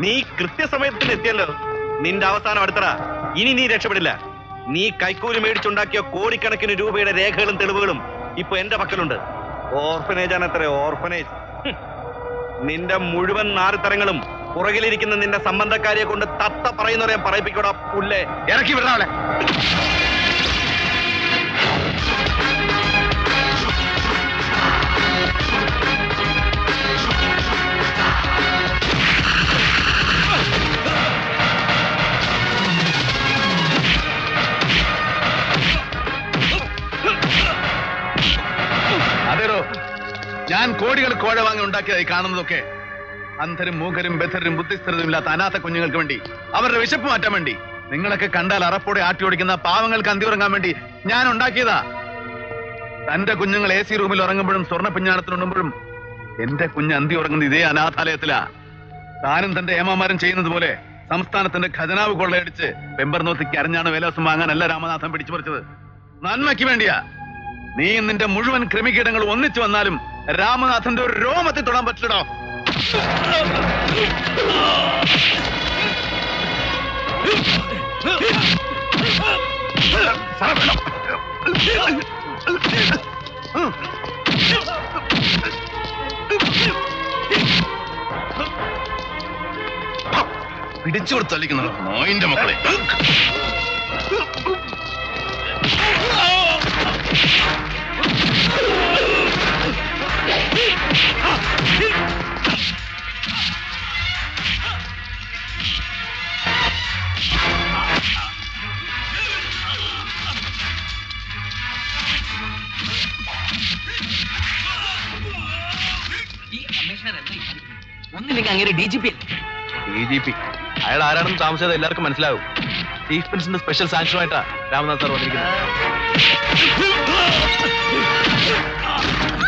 നീ കൃത്യസമയത്തിന് എത്തിയല്ലോ നിന്റെ അവസാനം അടുത്തറ ഇനി നീ രക്ഷപ്പെടില്ല നീ കൈക്കൂലി മേടിച്ചുണ്ടാക്കിയ കോടിക്കണക്കിന് രൂപയുടെ രേഖകളും തെളിവുകളും ഇപ്പൊ എന്റെ പക്കലുണ്ട് ഓർഫനേജ് ആണ് എത്ര ഓർഫനേജ് ഹും. നിന്റെ മുഴുവൻ നാറിത്തരങ്ങളും പുറകിലിരിക്കുന്ന നിന്റെ സംബന്ധക്കാരിയെ കൊണ്ട് തത്ത പറയുന്നവരെ പറയിപ്പിക്കൂടാ പുല്ലേ ഇറക്കി വിടണം അവളെ അതേടോ ഞാൻ കോടികൾ കോഴ വാങ്ങി ഉണ്ടാക്കിയതായി കാണുന്നതൊക്കെ അന്ധരും മൂകരും ബദ്ധരും ബുദ്ധിസ്ഥിരതും ഇല്ലാത്ത അനാഥ കുഞ്ഞുങ്ങൾക്ക് വേണ്ടി അവരുടെ വിശപ്പ് മാറ്റാൻ വേണ്ടി നിങ്ങളൊക്കെ കണ്ടാൽ അറപ്പോടെ ആട്ടി ഓടിക്കുന്ന പാവങ്ങൾക്ക് അന്തി ഉറങ്ങാൻ വേണ്ടി ഞാൻ ഉണ്ടാക്കിയതാ തന്റെ കുഞ്ഞുങ്ങൾ എ സി റൂമിൽ ഉറങ്ങുമ്പോഴും സ്വർണ്ണ പിഞ്ഞാണത്തിനുണ്ടുമ്പോഴും എന്റെ കുഞ്ഞ് അന്തി ഉറങ്ങുന്നത് ഇതേ അനാഥാലയത്തിലാ താനും തന്റെ ഏമാമാരും ചെയ്യുന്നത് പോലെ സംസ്ഥാനത്തിന്റെ ഖജനാവ് കൊള്ളയടിച്ച് പെമ്പർനോത്തിക്ക് അരഞ്ഞാണ് വേലവസം വാങ്ങാനല്ല രാമനാഥൻ പിടിച്ചു പറിച്ചത് നന്മയ്ക്ക് വേണ്ടിയാ നീ നിന്റെ മുഴുവൻ ക്രിമികീടങ്ങൾ ഒന്നിച്ചു വന്നാലും രാമനാഥന്റെ ഒരു രോമത്തിൽ തൊടാൻ പറ്റില്ലടോ പിടിച്ചു കൊടുത്തളിക്കുന്നു നോയിന്റെ മക്കളെ ഈ കമ്മീഷണർ എന്താ ഈ കാണിക്കുന്നത്? ഒന്നില്ലെങ്കിൽ അങ്ങനെ D G P D G P അയാൾ ആരാണെന്ന് താമസിച്ചത് എല്ലാവർക്കും മനസ്സിലാവും ചീഫ് മിനിസ്റ്ററിന്റെ സ്പെഷ്യൽ സാങ്ഷനുമായിട്ടാ രാമനാഥ് സാർ വന്നിരിക്കുന്നത്